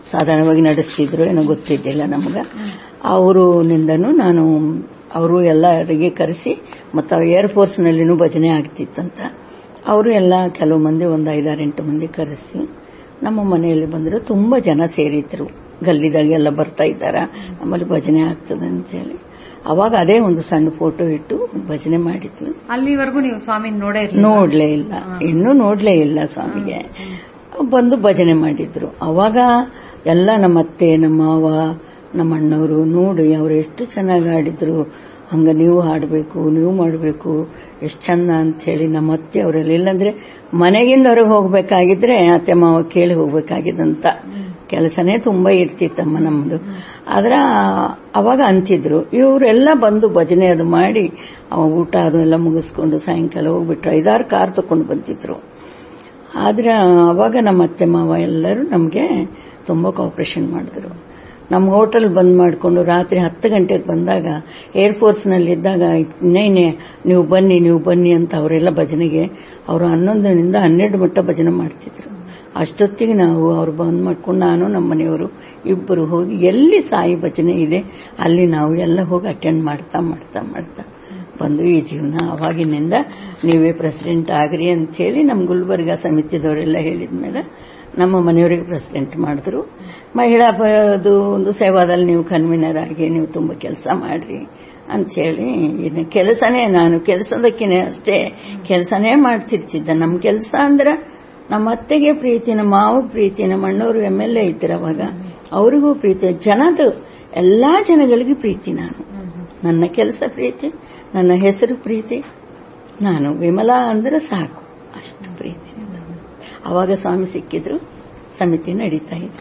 ಸಾಧಾರಣವಾಗಿ ನಡೆಸ್ತಿದ್ರು ಏನೋ ಗೊತ್ತಿದ್ದಿಲ್ಲ ನಮ್ಗೆ ಅವರುನಿಂದನೂ ನಾನು ಅವರು ಎಲ್ಲರಿಗೆ ಕರೆಸಿ ಮತ್ತು ಏರ್ ಫೋರ್ಸ್ನಲ್ಲಿನೂ ಭಜನೆ ಆಗ್ತಿತ್ತಂತ ಅವರು ಎಲ್ಲ ಕೆಲವು ಮಂದಿ ಒಂದು ಐದಾರೆಂಟು ಮಂದಿ ಕರೆಸಿ ನಮ್ಮ ಮನೆಯಲ್ಲಿ ಬಂದರು ತುಂಬ ಜನ ಸೇರಿದ್ರು ಗಲ್ಲಿದಾಗ ಎಲ್ಲ ಬರ್ತಾ ಇದ್ದಾರ ನಮ್ಮಲ್ಲಿ ಭಜನೆ ಆಗ್ತದೆ ಅಂತೇಳಿ ಅವಾಗ ಅದೇ ಒಂದು ಸಣ್ಣ ಫೋಟೋ ಇಟ್ಟು ಭಜನೆ ಮಾಡಿದ್ವಿ ಅಲ್ಲಿವರೆಗೂ ನೀವು ಸ್ವಾಮಿ ನೋಡೇ ಇರ್ಲಿಲ್ಲ ನೋಡ್ಲೇ ಇಲ್ಲ ಇನ್ನೂ ನೋಡ್ಲೇ ಇಲ್ಲ ಸ್ವಾಮಿಗೆ ಬಂದು ಭಜನೆ ಮಾಡಿದ್ರು ಅವಾಗ ಎಲ್ಲ ನಮ್ಮ ಅತ್ತೆ ನಮ್ಮ ಮಾವ ನಮ್ಮ ಅಣ್ಣವರು ನೋಡಿ ಅವರು ಎಷ್ಟು ಚೆನ್ನಾಗಿ ಆಡಿದ್ರು ಹಂಗ ನೀವು ಹಾಡಬೇಕು ನೀವು ಮಾಡಬೇಕು ಎಷ್ಟು ಚಂದ ಅಂತ ಹೇಳಿ ನಮ್ಮ ಅತ್ತೆ ಅವರೆಲ್ಲ ಇಲ್ಲಾಂದ್ರೆ ಮನೆಗಿಂದ ಹೊರಗೆ ಹೋಗ್ಬೇಕಾಗಿದ್ರೆ ಅತ್ತೆ ಮಾವ ಕೇಳಿ ಹೋಗ್ಬೇಕಾಗಿದ್ದಂತ ಕೆಲಸನೇ ತುಂಬಾ ಇರ್ತಿತ್ತಮ್ಮ ನಮ್ದು ಆದ್ರ ಅವಾಗ ಅಂತಿದ್ರು ಇವರೆಲ್ಲ ಬಂದು ಭಜನೆ ಅದು ಮಾಡಿ ಅವ ಊಟ ಅದು ಎಲ್ಲ ಮುಗಿಸ್ಕೊಂಡು ಸಾಯಂಕಾಲ ಹೋಗ್ಬಿಟ್ರು ಐದಾರು ಕಾರ್ ತಕೊಂಡು ಬಂದಿದ್ರು ಆದ್ರೆ ಅವಾಗ ನಮ್ಮ ಅತ್ತೆ ಮಾವ ಎಲ್ಲರೂ ನಮಗೆ ತುಂಬಾ ಕಾಪರೇಷನ್ ಮಾಡಿದ್ರು ನಮ್ಮ ಹೋಟೆಲ್ ಬಂದ್ ಮಾಡಿಕೊಂಡು ರಾತ್ರಿ ಹತ್ತು ಗಂಟೆಗೆ ಬಂದಾಗ ಏರ್ಫೋರ್ಸ್ನಲ್ಲಿದ್ದಾಗ ಇನ್ನೇನೆ ನೀವು ಬನ್ನಿ ನೀವು ಬನ್ನಿ ಅಂತ ಅವರೆಲ್ಲ ಭಜನೆಗೆ ಅವರು ಹನ್ನೊಂದರಿಂದ ಹನ್ನೆರಡು ಮಟ್ಟ ಭಜನೆ ಮಾಡ್ತಿದ್ರು ಅಷ್ಟೊತ್ತಿಗೆ ನಾವು ಅವ್ರು ಬಂದ್ ಮಾಡ್ಕೊಂಡು ನಾನು ನಮ್ಮ ಮನೆಯವರು ಇಬ್ಬರು ಹೋಗಿ ಎಲ್ಲಿ ಸಾಯಿ ಭಜನೆ ಇದೆ ಅಲ್ಲಿ ನಾವು ಎಲ್ಲ ಹೋಗಿ ಅಟೆಂಡ್ ಮಾಡ್ತಾ ಮಾಡ್ತಾ ಮಾಡ್ತಾ ಬಂದು ಈ ಜೀವನ ಅವಾಗಿನಿಂದ ನೀವೇ ಪ್ರೆಸಿಡೆಂಟ್ ಆಗ್ರಿ ಅಂತ ಹೇಳಿ ನಮ್ಮ ಗುಲ್ಬರ್ಗ ಸಮಿತಿದವರೆಲ್ಲ ಹೇಳಿದ್ಮೇಲೆ ನಮ್ಮ ಮನೆಯವರಿಗೆ ಪ್ರೆಸಿಡೆಂಟ್ ಮಾಡಿದ್ರು ಮಹಿಳಾ ಅದು ಒಂದು ಸೇವಾದಲ್ಲಿ ನೀವು ಕನ್ವೀನರ್ ಆಗಿ ನೀವು ತುಂಬಾ ಕೆಲಸ ಮಾಡ್ರಿ ಅಂತ ಹೇಳಿ ಇನ್ನು ಕೆಲಸನೇ ನಾನು ಕೆಲಸದಕ್ಕಿನೇ ಅಷ್ಟೇ ಕೆಲಸನೇ ಮಾಡ್ತಿರ್ತಿದ್ದೆ ನಮ್ಮ ಕೆಲಸ ಅಂದ್ರೆ ನಮ್ಮ ಅತ್ತೆಗೆ ಪ್ರೀತಿ ನಮ್ಮ ಮಾವ ಪ್ರೀತಿ ನಮ್ಮ ಅಣ್ಣವರು ಎಮ್ ಎಲ್ ಎ ಇದ್ರು ಅವಾಗ ಅವರಿಗೂ ಪ್ರೀತಿ ಜನದ ಎಲ್ಲಾ ಜನಗಳಿಗೆ ಪ್ರೀತಿ ನಾನು ನನ್ನ ಕೆಲಸ ಪ್ರೀತಿ ನನ್ನ ಹೆಸರು ಪ್ರೀತಿ ನಾನು ವಿಮಲಾ ಅಂದ್ರೆ ಸಾಕು ಅಷ್ಟು ಪ್ರೀತಿ ಅವಾಗ ಸ್ವಾಮಿ ಸಿಕ್ಕಿದ್ರು ಸಮಿತಿ ನಡೀತಾ ಇದೆ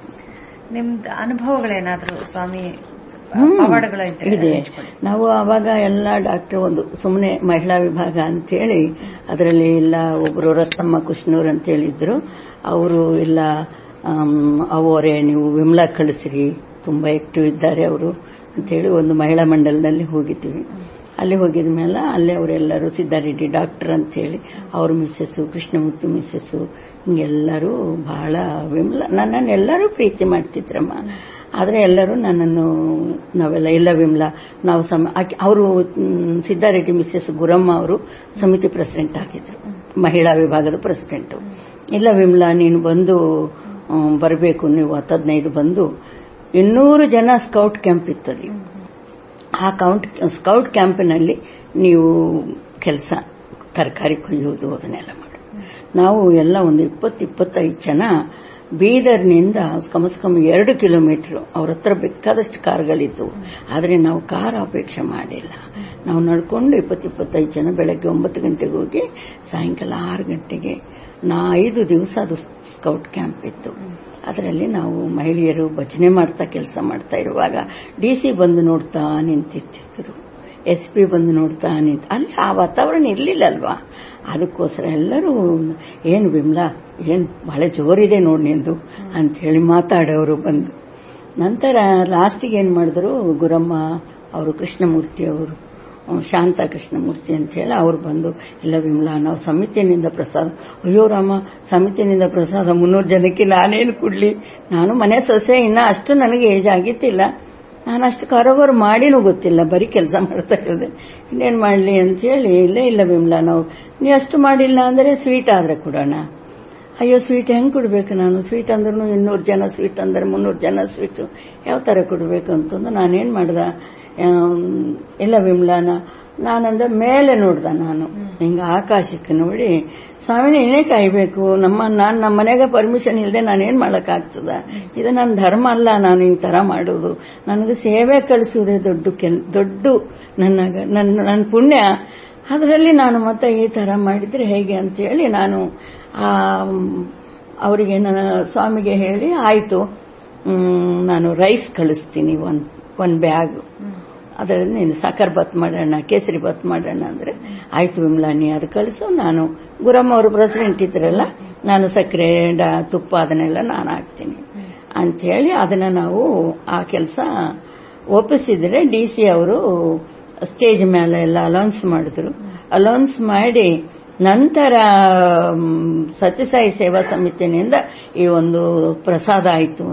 ನಿಮ್ದು ಅನುಭವಗಳೇನಾದ್ರೂ ಸ್ವಾಮಿ ಹ್ಮ್. ಪವಾಡಗಳು ಇದ್ರೆ ಇದೆ ಹಂಚ್ಕೊಳ್ಳಿ. ನಾವು ಅವಾಗ ಎಲ್ಲ ಡಾಕ್ಟರ್ ಒಂದು ಸುಮ್ಮನೆ ಮಹಿಳಾ ವಿಭಾಗ ಅಂತೇಳಿ ಅದರಲ್ಲಿ ಇಲ್ಲ ಒಬ್ರು ರತ್ನಮ್ಮ ಕುಶ್ನೂರ್ ಅಂತ ಹೇಳಿದ್ರು ಅವರು ಇಲ್ಲ ಆಮ್, ಅವರೇ ನೀವು ವಿಮಲಾ ಕಳಿಸ್ರಿ ತುಂಬಾ ಆಕ್ಟಿವ್ ಇದ್ದಾರೆ ಅವರು ಅಂತೇಳಿ ಒಂದು ಮಹಿಳಾ ಮಂಡಲದಲ್ಲಿ ಹೋಗಿದ್ವಿ ಅಲ್ಲಿ ಹೋಗಿದ ಮೇಲೆ ಅಲ್ಲೇ ಅವರೆಲ್ಲರೂ ಸಿದ್ದಾರೆಡ್ಡಿ ಡಾಕ್ಟರ್ ಅಂತೇಳಿ ಅವ್ರ ಮಿಸ್ಸಸ್ಸು ಕೃಷ್ಣಮೂರ್ತಿ ಮಿಸ್ಸಸ್ಸು ಹಿಂಗೆಲ್ಲರೂ ಬಹಳ ವಿಮಲ ನನ್ನನ್ನು ಎಲ್ಲರೂ ಪ್ರೀತಿ ಮಾಡ್ತಿದ್ರಮ್ಮ ಆದ್ರೆ ಎಲ್ಲರೂ ನನ್ನನ್ನು ನಾವೆಲ್ಲ ಇಲ್ಲ ವಿಮಲಾ ನಾವು ಸಮ ಅವರು ಸಿದ್ದಾರೆಡ್ಡಿ ಮಿಸ್ಸಸ್ ಗುರಮ್ಮ ಅವರು ಸಮಿತಿ ಪ್ರೆಸಿಡೆಂಟ್ ಆಗಿದ್ರು ಮಹಿಳಾ ವಿಭಾಗದ ಪ್ರೆಸಿಡೆಂಟ್ ಇಲ್ಲ ವಿಮಲಾ ನೀನು ಬಂದು ಬರಬೇಕು ನೀವು ಹತ್ತು ಹದಿನೈದು ಬಂದು ಇನ್ನೂರು ಜನ ಸ್ಕೌಟ್ ಕ್ಯಾಂಪ್ ಇತ್ತಲ್ಲಿ ಆ ಕೌಂಟ್ ಸ್ಕೌಟ್ ಕ್ಯಾಂಪಿನಲ್ಲಿ ನೀವು ಕೆಲಸ ತರಕಾರಿ ಕೊಯ್ಯೋದು ಅದನ್ನೆಲ್ಲ ಮಾಡಿ ನಾವು ಎಲ್ಲ ಒಂದು ಇಪ್ಪತ್ತು ಇಪ್ಪತ್ತೈದು ಜನ ಬೀದರ್ನಿಂದ ಕಮಸ್ ಕಮ್ ಎರಡು ಕಿಲೋಮೀಟರ್ ಅವ್ರ ಹತ್ರ ಬೇಕಾದಷ್ಟು ಕಾರ್ಗಳಿದ್ವು ಆದರೆ ನಾವು ಕಾರ್ ಅಪೇಕ್ಷೆ ಮಾಡಿಲ್ಲ ನಾವು ನಡ್ಕೊಂಡು ಇಪ್ಪತ್ತು ಇಪ್ಪತ್ತೈದು ಜನ ಬೆಳಗ್ಗೆ ಒಂಬತ್ತು ಗಂಟೆಗೆ ಹೋಗಿ ಸಾಯಂಕಾಲ ಆರು ಗಂಟೆಗೆ ನಾ ಐದು ದಿವಸ ಅದು ಸ್ಕೌಟ್ ಕ್ಯಾಂಪ್ ಇತ್ತು ಅದರಲ್ಲಿ ನಾವು ಮಹಿಳೆಯರು ಭಜನೆ ಮಾಡ್ತಾ ಕೆಲಸ ಮಾಡ್ತಾ ಇರುವಾಗ ಡಿ ಸಿ ಬಂದು ನೋಡ್ತಾ ನಿಂತಿರ್ತಿದ್ರು ಎಸ್ ಪಿ ಬಂದು ನೋಡ್ತಾ ನಿಂತ ಅಲ್ಲಿ ಆ ವಾತಾವರಣ ಇರ್ಲಿಲ್ಲ ಅಲ್ವಾ ಅದಕ್ಕೋಸ್ಕರ ಎಲ್ಲರೂ ಏನು ವಿಮಲಾ ಏನು ಬಹಳ ಜೋರಿದೆ ನೋಡಿ ನಿಂದು ಅಂತ ಹೇಳಿ ಮಾತಾಡೋರು ಬಂದು ನಂತರ ಲಾಸ್ಟಿಗೆ ಏನ್ ಮಾಡಿದ್ರು ಗುರಮ್ಮ ಅವರು ಕೃಷ್ಣಮೂರ್ತಿ ಅವರು ಶಾಂತ ಕೃಷ್ಣಮೂರ್ತಿ ಅಂತ ಹೇಳಿ ಅವ್ರು ಬಂದು ಇಲ್ಲ ವಿಮಲಾ ನಾವು ಸಮಿತಿನಿಂದ ಪ್ರಸಾದ ಅಯ್ಯೋ ರಾಮ ಸಮಿತಿನಿಂದ ಪ್ರಸಾದ ಮುನ್ನೂರು ಜನಕ್ಕೆ ನಾನೇನು ಕೊಡ್ಲಿ ನಾನು ಮನೆ ಸೊಸೆ ಇನ್ನ ಅಷ್ಟು ನನಗೆ ಏಜ್ ಆಗಿತ್ತಿಲ್ಲ ನಾನು ಅಷ್ಟು ಕಾರೋಬಾರ್ ಮಾಡಿನೂ ಗೊತ್ತಿಲ್ಲ ಬರೀ ಕೆಲಸ ಮಾಡ್ತಾ ಇರೋದೆ ಇನ್ನೇನು ಮಾಡಲಿ ಅಂತ ಹೇಳಿ ಇಲ್ಲ ಇಲ್ಲ ವಿಮಲಾ ನಾವು ನೀ ಅಷ್ಟು ಮಾಡಿಲ್ಲ ಅಂದ್ರೆ ಸ್ವೀಟ್ ಆದ್ರೆ ಕೊಡೋಣ ಅಯ್ಯೋ ಸ್ವೀಟ್ ಹೆಂಗ್ ಕೊಡ್ಬೇಕು ನಾನು ಸ್ವೀಟ್ ಅಂದ್ರೂ ಇನ್ನೂರು ಜನ ಸ್ವೀಟ್ ಅಂದ್ರೆ ಮುನ್ನೂರು ಜನ ಸ್ವೀಟ್ ಯಾವ ತರ ಕೊಡ್ಬೇಕು ಅಂತಂದು ನಾನೇನ್ ಮಾಡ್ದ ಆಮ್, ಇಲ್ಲ ವಿಮ್ಲಾನ ನಾನಂದ್ರೆ ಮೇಲೆ ನೋಡ್ದ ನಾನು ಹಿಂಗ ಆಕಾಶಕ್ಕೆ ನೋಡಿ ಸ್ವಾಮಿ ನೀನೇ ಕಾಯ್ಬೇಕು ನಮ್ಮ ನಾನ್ ನಮ್ಮ ಮನೆಗೆ ಪರ್ಮಿಷನ್ ಇಲ್ಲದೆ ನಾನೇನ್ ಮಾಡಕ್ ಆಗ್ತದ ಇದು ನನ್ನ ಧರ್ಮ ಅಲ್ಲ ನಾನು ಈ ತರ ಮಾಡೋದು ನನಗೆ ಸೇವೆ ಕಳಿಸುವುದೇ ದೊಡ್ಡ ಕೆಲ್ ದೊಡ್ಡ ನನ್ನ ನನ್ನ ನನ್ನ ಪುಣ್ಯ ಅದರಲ್ಲಿ ನಾನು ಮತ್ತೆ ಈ ತರ ಮಾಡಿದ್ರೆ ಹೇಗೆ ಅಂತ ಹೇಳಿ ನಾನು ಆ ಅವರಿಗೆ ನನ್ನ ಸ್ವಾಮಿಗೆ ಹೇಳಿ ಆಯ್ತು ಮ್, ನಾನು ರೈಸ್ ಕಳಿಸ್ತೀನಿ ಒಂದ್ ಒಂದ್ ಬ್ಯಾಗ್ ಅದರಲ್ಲಿ ನೀನು ಸಾಕರ್ ಬಾತ್ ಮಾಡೋಣ ಕೇಸರಿ ಬಾತ್ ಮಾಡೋಣ ಅಂದ್ರೆ ಆಯ್ತು ವಿಮ್ಲಾ ನೀ ಅದು ಕಳಿಸು ನಾನು ಗುರಮ್ಮ ಅವರು ಪ್ರೆಸಿಡೆಂಟ್ ಇದ್ರಲ್ಲ ನಾನು ಸಕ್ಕರೆ ಡ- ತುಪ್ಪ ಅದನ್ನೆಲ್ಲ ನಾನು ಹಾಕ್ತೀನಿ ಅಂತ ಹೇಳಿ ಅದನ್ನ ನಾವು ಆ ಕೆಲಸ ಒಪ್ಪಿಸಿದ್ರೆ ಡಿ ಸಿ ಅವರು ಸ್ಟೇಜ್ ಮೇಲೆ ಎಲ್ಲ ಅಲೌನ್ಸ್ ಮಾಡಿದ್ರು ಅಲೌನ್ಸ್ ಮಾಡಿ ನಂತರ ಮ್, ಸತ್ಯಸಾಯಿ ಸೇವಾ ಸಮಿತಿನಿಂದ ಈ ಒಂದು ಪ್ರಸಾದ ಆಯಿತು